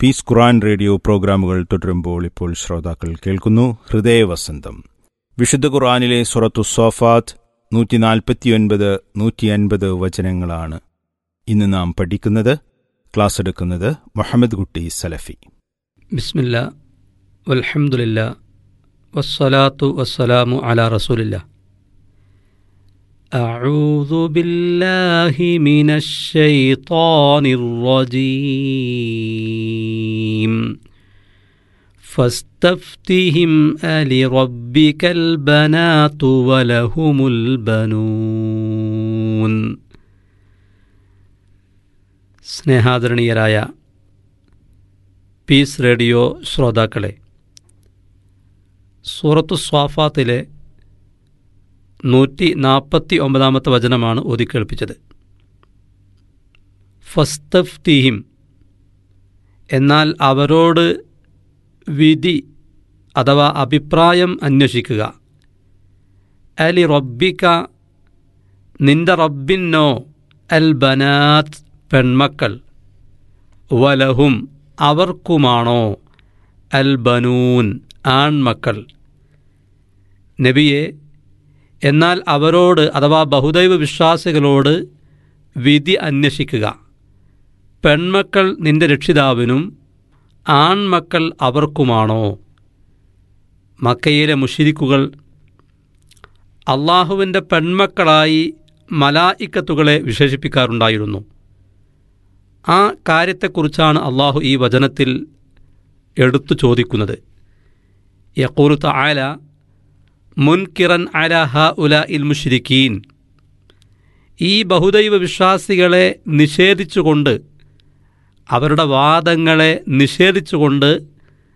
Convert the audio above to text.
piece ഖുറാൻ radio പ്രോഗ്രാമുകൾ തുടരുമ്പോൾ ഇപ്പോൾ ശ്രോതാക്കൾ കേൾക്കുന്നു ഹൃദയവസന്തം വിശുദ്ധ ഖുറാനിലെ സുറത്തു സോഫാത്ത് നൂറ്റി നാൽപ്പത്തിയൊൻപത് നൂറ്റി അൻപത് വചനങ്ങളാണ് ഇന്ന് നാം പഠിക്കുന്നത് ക്ലാസ് എടുക്കുന്നത് മുഹമ്മദ് കുട്ടി സലഫി ബിസ്മില്ല വൽഹംദുലില്ല വസ്സലാത്തു വസ്സലാമു അലാ റസൂലില്ല أعوذ بالله من الشيطان الرجيم فاستفتهم ألربك البنات ولهم البنون സ്നേഹാദരണീയരായ പീസ് റേഡിയോ ശ്രോതാക്കളെ സൂറത്തു സ്വാഫാത്തിലെ നൂറ്റി നാൽപ്പത്തി ഒമ്പതാമത്തെ വചനമാണ് ഒതുക്കേൾപ്പിച്ചത് ഫസ്തഫ്തിഹിം എന്നാൽ അവരോട് വിധി അഥവാ അഭിപ്രായം അന്വേഷിക്കുക അലി റബ്ബിക്ക നിന്റെ റബ്ബിന്നോ അൽ ബനാത്ത് പെൺമക്കൾ വലഹും അവർക്കുമാണോ അൽ ബനൂൻ ആൺമക്കൾ നബിയെ എന്നാൽ അവരോട് അഥവാ ബഹുദൈവ വിശ്വാസികളോട് വിധി അന്വേഷിക്കുക പെൺമക്കൾ നിന്റെ രക്ഷിതാവിനും ആൺമക്കൾ അവർക്കുമാണോ മക്കയിലെ മുഷിരിക്കുകൾ അള്ളാഹുവിൻ്റെ പെൺമക്കളായി മലായിക്കത്തുകളെ വിശേഷിപ്പിക്കാറുണ്ടായിരുന്നു ആ കാര്യത്തെക്കുറിച്ചാണ് അള്ളാഹു ഈ വചനത്തിൽ എടുത്തു ചോദിക്കുന്നത് യക്കൂലു തആല മുൻകിറൻ അല ഹ ഉല ഇൽ മുഷിരിക്കീൻ ഈ ബഹുദൈവ വിശ്വാസികളെ നിഷേധിച്ചുകൊണ്ട് അവരുടെ വാദങ്ങളെ നിഷേധിച്ചുകൊണ്ട്